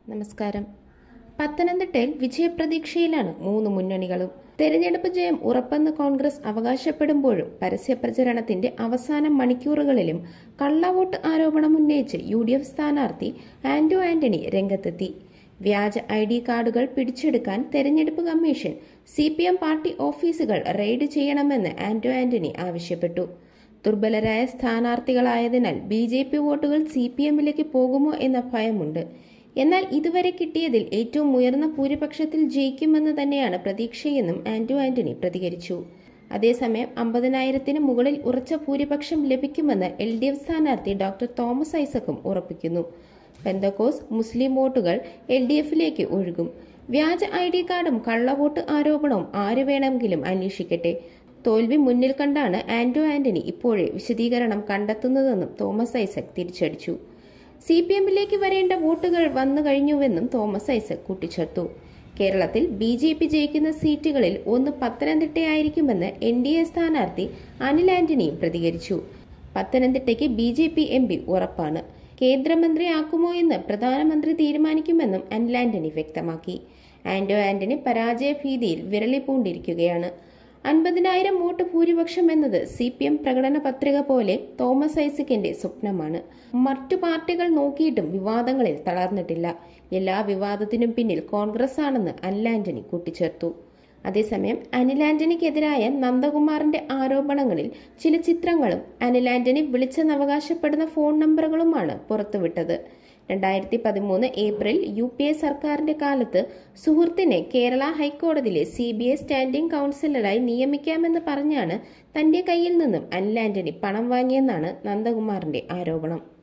നമസ്കാരം പത്തനംതിട്ടയിൽ വിജയപ്രതീക്ഷയിലാണ് മൂന്ന് മുന്നണികളും തെരഞ്ഞെടുപ്പ് ജയം ഉറപ്പെന്ന് കോൺഗ്രസ് അവകാശപ്പെടുമ്പോഴും പരസ്യപ്രചരണത്തിന്റെ അവസാന മണിക്കൂറുകളിലും കള്ളവോട്ട് ആരോപണം ഉന്നയിച്ച് യു ഡി എഫ് സ്ഥാനാർത്ഥി ആന്റോ ആന്റണി രംഗത്തെത്തി വ്യാജ ഐ ഡി കാർഡുകൾ പിടിച്ചെടുക്കാൻ തെരഞ്ഞെടുപ്പ് commission C P M party ഓഫീസുകൾ റെയ്ഡ് ചെയ്യണമെന്ന് ആന്റോ ആന്റണി ആവശ്യപ്പെട്ടു ദുർബലരായ സ്ഥാനാർത്ഥികളായതിനാൽ ബി ജെ പി വോട്ടുകൾ സി പി എമ്മിലേക്ക് പോകുമോ എന്ന ഭയമുണ്ട് എന്നാൽ ഇതുവരെ കിട്ടിയതിൽ ഏറ്റവും ഉയർന്ന ഭൂരിപക്ഷത്തിൽ ജയിക്കുമെന്ന് തന്നെയാണ് പ്രതീക്ഷയെന്നും ആന്റോ ആന്റണി പ്രതികരിച്ചു അതേസമയം അമ്പതിനായിരത്തിന് മുകളിൽ ഉറച്ച ഭൂരിപക്ഷം ലഭിക്കുമെന്ന് എൽ ഡി എഫ് സ്ഥാനാർത്ഥി ഡോക്ടർ തോമസ് ഐസക്കും ഉറപ്പിക്കുന്നു പെന്തക്കോസ് മുസ്ലിം വോട്ടുകൾ എൽ ഡി എഫിലേക്ക് ഒഴുകും വ്യാജ ഐ ഡി കാർഡും കള്ളവോട്ട് ആരോപണവും ആര് വേണമെങ്കിലും അന്വേഷിക്കട്ടെ തോൽവി മുന്നിൽ കണ്ടാണ് ആന്റോ ആന്റണി ഇപ്പോഴേ വിശദീകരണം കണ്ടെത്തുന്നതെന്നും തോമസ് ഐസക് തിരിച്ചടിച്ചു സി പി എമ്മിലേക്ക് വരേണ്ട വോട്ടുകൾ വന്നു കഴിഞ്ഞുവെന്നും തോമസ് ഐസക് കൂട്ടിച്ചേർത്തു കേരളത്തിൽ ബി ജെ പി ജയിക്കുന്ന സീറ്റുകളിൽ ഒന്ന് പത്തനംതിട്ടയായിരിക്കുമെന്ന് എൻ ഡി എ സ്ഥാനാർത്ഥി അനിൽ ആന്റണിയും പ്രതികരിച്ചു പത്തനംതിട്ടയ്ക്ക് B J P M P ഉറപ്പാണ് കേന്ദ്രമന്ത്രിയാക്കുമോ എന്ന് പ്രധാനമന്ത്രി തീരുമാനിക്കുമെന്നും അനിൽ ആന്റണി വ്യക്തമാക്കി ആന്റോ ആന്റണി പരാജയ ഭീതിയിൽ വിരളി പൂണ്ടിരിക്കുകയാണ് അൻപതിനായിരം വോട്ട് ഭൂരിപക്ഷം എന്നത് സി പി എം പ്രകടന പത്രിക പോലെ തോമസ് ഐസക്കിന്റെ സ്വപ്നമാണ് മറ്റു പാർട്ടികൾ നോക്കിയിട്ടും വിവാദങ്ങളിൽ തളർന്നിട്ടില്ല എല്ലാ വിവാദത്തിനും പിന്നിൽ കോൺഗ്രസ് ആണെന്ന് അനിൽ ആന്റണി കൂട്ടിച്ചേർത്തു അതേസമയം അനിൽ ആന്റണിക്കെതിരായ നന്ദകുമാറിന്റെ ആരോപണങ്ങളിൽ ചില ചിത്രങ്ങളും അനിൽ ആന്റണി വിളിച്ചെന്നവകാശപ്പെടുന്ന ഫോൺ നമ്പറുകളുമാണ് പുറത്തുവിട്ടത് രണ്ടായിരത്തി പതിമൂന്ന് ഏപ്രിൽ യു പി എ സർക്കാരിന്റെ കാലത്ത് സുഹൃത്തിനെ കേരള ഹൈക്കോടതിയിലെ സി ബി ഐ സ്റ്റാൻഡിംഗ് കൌൺസിലറായി നിയമിക്കാമെന്ന് പറഞ്ഞാണ് തന്റെ കയ്യിൽ നിന്നും അനിൽ ആന്റണി പണം വാങ്ങിയെന്നാണ് നന്ദകുമാറിന്റെ ആരോപണം